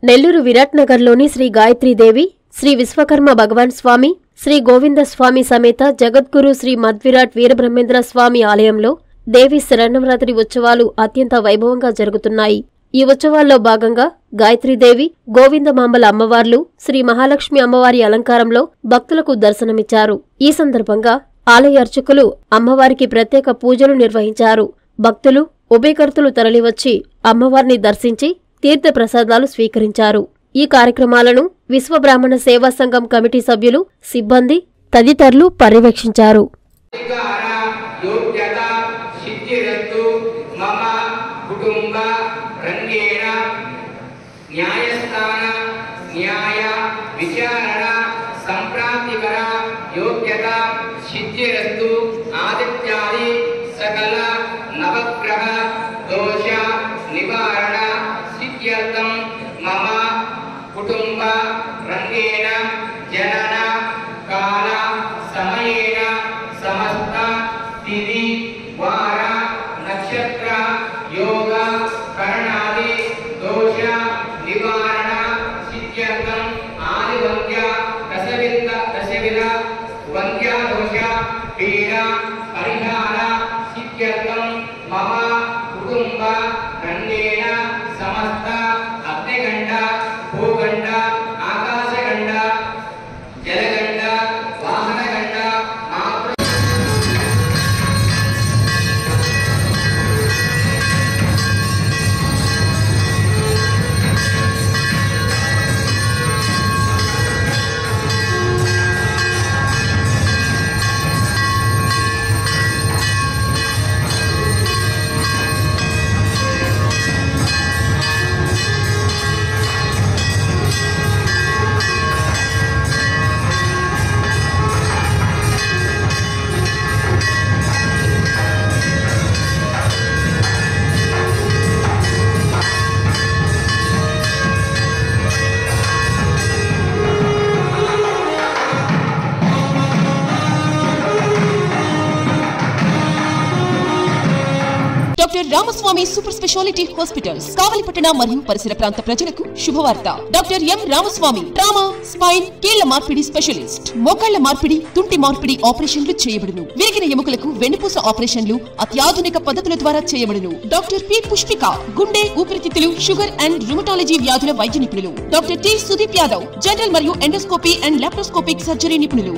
నెల్లూరు విరాట్ నగర్లోని శ్రీ గాయత్రీదేవి శ్రీ విశ్వకర్మ భగవాన్ స్వామి శ్రీ గోవింద స్వామి సమేత జగద్గురు శ్రీ మద్విరాట్ వీరబ్రహ్మేంద్ర స్వామి ఆలయంలో దేవి శరణవరాత్రి ఉత్సవాలు అత్యంత వైభవంగా జరుగుతున్నాయి ఈ ఉత్సవాల్లో భాగంగా గాయత్రీదేవి గోవిందమాంబల అమ్మవార్లు శ్రీ మహాలక్ష్మి అమ్మవారి అలంకారంలో భక్తులకు దర్శనమిచ్చారు ఈ సందర్భంగా ఆలయ అర్చకులు అమ్మవారికి ప్రత్యేక పూజలు నిర్వహించారు భక్తులు ఉభయకర్తలు తరలివచ్చి అమ్మవారిని దర్శించి తీర్థప్రసాదాలు స్వీకరించారు ఈ కార్యక్రమాలను విశ్వబ్రాహ్మణ సేవా సంఘం కమిటీ సభ్యులు సిబ్బంది తదితరులు పర్యవేక్షించారు అధికార యోగ్యత సిద్ధిరస్తు మమ కుటుంబ రంగేణ న్యాయస్థాన న్యాయ విచారణ సంప్రాప్తికర యోగ్యత సిద్ధిరస్తు ఆదిత్యాది సకల నవగ్రహ దోష నివారణ సిద్ధ్యర్థం మమ కుటుంబ రంగేణ జనన కాల సమయేన సమస్త తిథి వార నక్షత్ర యోగ కరణాది దోష నివారణ సిద్ధ్యర్థం ఆదివంద్య దశవింద దశవిధ వంద్య దోష పీడ పరిహార సిద్ధ్యర్థం మమ కుటుంబ రంగేణ సమస్త అగ్నిగండ భూగండ ఆకాశగండ జలగండ వాహనగండ మాతృ doctor Ramaswamy super speciality hospitals కావలిపట్టణ మరియు పరిసర ప్రాంత ప్రజలకు శుభవార్త doctor M Ramaswamy trauma spine కీళ్ల మార్పిడి స్పెషలిస్ట్ మోకాళ్ల మార్పిడి తుంటి మార్పిడి ఆపరేషన్లు చేయబడును విరిగిన ఎముకలకు వెన్నుపూస ఆపరేషన్లు అత్యాధునిక పద్ధతుల ద్వారా చేయబడును డాక్టర్ పి పుష్పిక గుండె ఊపిరితిత్తులు షుగర్ అండ్ రుమటాలజీ వ్యాధుల వైద్య నిపుణులు doctor T Sudeep Yadav general మరియు ఎండోస్కోపీ అండ్ లాప్రోస్కోపిక్ సర్జరీ నిపుణులు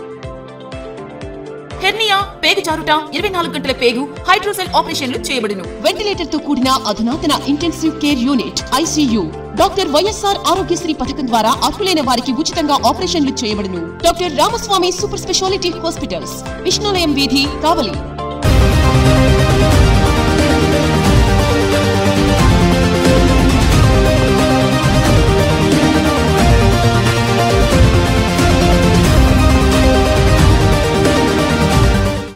హెర్నియా పేగు జారుట ఇరవై నాలుగు గంటల పేగు హైడ్రోసెల్ ఆపరేషన్లు చేయబడును వెంటిలేటర్ తో కూడిన అధునాతన intensive care unit ICU doctor YSR Aarogyasri పథకం ద్వారా అర్హులైన వారికి ఉచితంగా ఆపరేషన్లు చేయబడును doctor Ramaswamy super speciality hospitals Vishnalayam వీధి కావలి